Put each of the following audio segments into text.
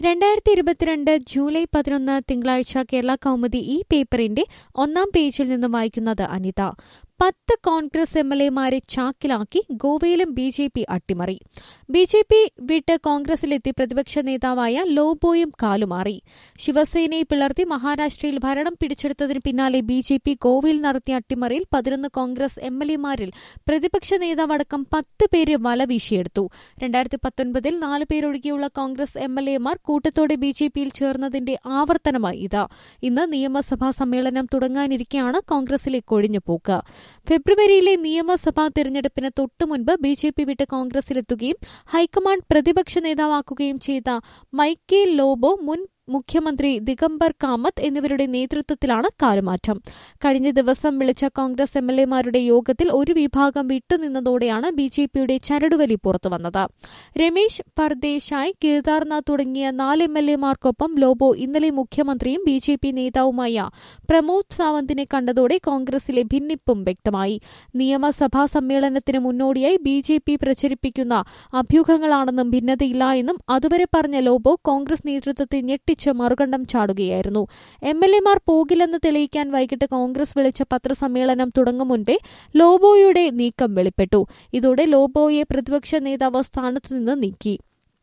രണ്ടായിരത്തി ഇരുപത്തിരണ്ട് ജൂലൈ പതിനൊന്ന് തിങ്കളാഴ്ച കേരള കൗമുദി ഈ പേപ്പറിന്റെ ഒന്നാം പേജിൽ നിന്ന് വായിക്കുന്നത് അനിത പത്ത് കോൺഗ്രസ് എം എൽ എമാരെ ചാക്കിലാക്കി ഗോവയിലും ബി ജെ പി അട്ടിമറി ബി ജെ പി വിട്ട് കോൺഗ്രസിലെത്തി പ്രതിപക്ഷ നേതാവായ ലോബോയും കാലുമാറി ശിവസേനയെ പിളർത്തി മഹാരാഷ്ട്രയിൽ ഭരണം പിടിച്ചെടുത്തതിന് പിന്നാലെ ബി ജെ പി ഗോവയിൽ നടത്തിയ അട്ടിമറിയിൽ പതിനൊന്ന് കോൺഗ്രസ് എം എൽ എമാരിൽ പ്രതിപക്ഷ നേതാവടക്കം പത്ത് പേര് വല വീശിയെടുത്തു രണ്ടായിരത്തി പത്തൊൻപതിൽ നാല് പേരൊഴികെയുള്ള കോൺഗ്രസ് എം എൽ എമാർ കൂട്ടത്തോടെ ബി ജെ പിയിൽ ചേർന്നതിന്റെ ആവർത്തനമായി ഇത് ഇന്ന് നിയമസഭാ സമ്മേളനം തുടങ്ങാനിരിക്കെയാണ് കോൺഗ്രസിലെ കൊഴിഞ്ഞുപോക്ക് ഫെബ്രുവരിയിലെ നിയമസഭാ തെരഞ്ഞെടുപ്പിന് തൊട്ടുമുൻപ് ബി ജെ പി വിട്ട് കോൺഗ്രസിലെത്തുകയും ഹൈക്കമാൻഡ് പ്രതിപക്ഷ നേതാവാക്കുകയും ചെയ്ത മൈക്കേൽ ലോബോ മുൻ മുഖ്യമന്ത്രി ദിഗംബർ കാമത്ത് എന്നിവരുടെ നേതൃത്വത്തിലാണ് കാലുമാറ്റം കഴിഞ്ഞ ദിവസം വിളിച്ച കോൺഗ്രസ് എം എൽ എമാരുടെ യോഗത്തിൽ ഒരു വിഭാഗം വിട്ടുനിന്നതോടെയാണ് ബി ജെ പിയുടെ ചരടുവലി പുറത്തുവന്നത് രമേശ് പർദേശായ് കേദാർനാഥ് തുടങ്ങിയ നാല് എം എൽ എമാർക്കൊപ്പം ലോബോ ഇന്നലെ മുഖ്യമന്ത്രിയും ബി ജെ പി നേതാവുമായ പ്രമോദ് സാവന്തിനെ കണ്ടതോടെ കോൺഗ്രസിലെ ഭിന്നിപ്പും വ്യക്തമായി നിയമസഭാ സമ്മേളനത്തിന് മുന്നോടിയായി ബി ജെ പി പ്രചരിപ്പിക്കുന്ന അഭ്യൂഹങ്ങളാണെന്നും ഭിന്നതയില്ല എന്നും അതുവരെ പറഞ്ഞ ലോബോ കോൺഗ്രസ് നേതൃത്വത്തെ ഞെട്ടിച്ച് മറുകണ്ഠം ചാടുകയായിരുന്നു എം എൽ എമാർ പോകില്ലെന്ന് തെളിയിക്കാൻ വൈകിട്ട് കോൺഗ്രസ് വിളിച്ച പത്രസമ്മേളനം തുടങ്ങും മുൻപേ ലോബോയുടെ നീക്കം വെളിപ്പെട്ടു ഇതോടെ ലോബോയെ പ്രതിപക്ഷ നേതാവ് സ്ഥാനത്തുനിന്ന് നീക്കി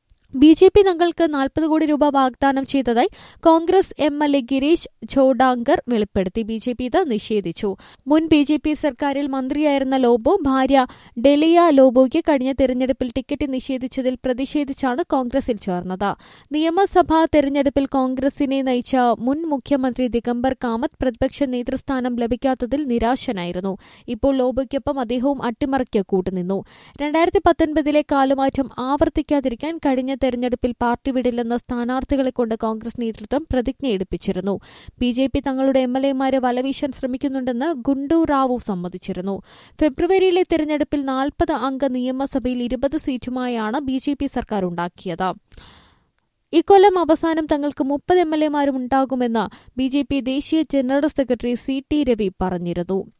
ബി ജെ പി തങ്ങൾക്ക് നാൽപ്പത് കോടി രൂപ വാഗ്ദാനം ചെയ്തതായി congress M L A Girish Chodankar വെളിപ്പെടുത്തി ബി ജെ പി ഇത് നിഷേധിച്ചു മുൻ ബി ജെ പി സർക്കാരിൽ മന്ത്രിയായിരുന്ന ലോബോ ഭാര്യ ഡെലിയ ലോബോയ്ക്ക് കഴിഞ്ഞ തെരഞ്ഞെടുപ്പിൽ ടിക്കറ്റ് നിഷേധിച്ചതിൽ പ്രതിഷേധിച്ചാണ് കോൺഗ്രസിൽ ചേർന്നത് നിയമസഭാ തെരഞ്ഞെടുപ്പിൽ കോൺഗ്രസിനെ നയിച്ച മുൻ മുഖ്യമന്ത്രി ദിഗംബർ കാമത്ത് പ്രതിപക്ഷ നേതൃസ്ഥാനം ലഭിക്കാത്തതിൽ നിരാശനായിരുന്നു ഇപ്പോൾ ലോബോയ്ക്കൊപ്പം അദ്ദേഹവും അട്ടിമറിക്ക് കൂട്ടുനിന്നു രണ്ടായിരത്തി പത്തൊൻപതിലെ കാലുമാറ്റം ആവർത്തിക്കാതിരിക്കാൻ കഴിഞ്ഞ തെരഞ്ഞെടുപ്പിൽ പാർട്ടി വിടില്ലെന്ന സ്ഥാനാർത്ഥികളെ കൊണ്ട് കോൺഗ്രസ് നേതൃത്വം പ്രതിജ്ഞ എടുപ്പിച്ചിരുന്നു ബി ജെ പി തങ്ങളുടെ എം എൽ എമാരെ വലവീശാൻ ശ്രമിക്കുന്നുണ്ടെന്ന് ഗുണ്ടു റാവു സമ്മതിച്ചിരുന്നു ഫെബ്രുവരിയിലെ തെരഞ്ഞെടുപ്പിൽ നാൽപ്പത് അംഗ നിയമസഭയിൽ ഇരുപത് സീറ്റുമായാണ് ബി ജെ പി സർക്കാർ ഉണ്ടാക്കിയത് ഇക്കൊല്ലം അവസാനം തങ്ങൾക്ക് മുപ്പത് എം എൽ എമാരും ഉണ്ടാകുമെന്ന് ബി ജെ പി ദേശീയ general secretary C T Ravi പറഞ്ഞിരുന്നു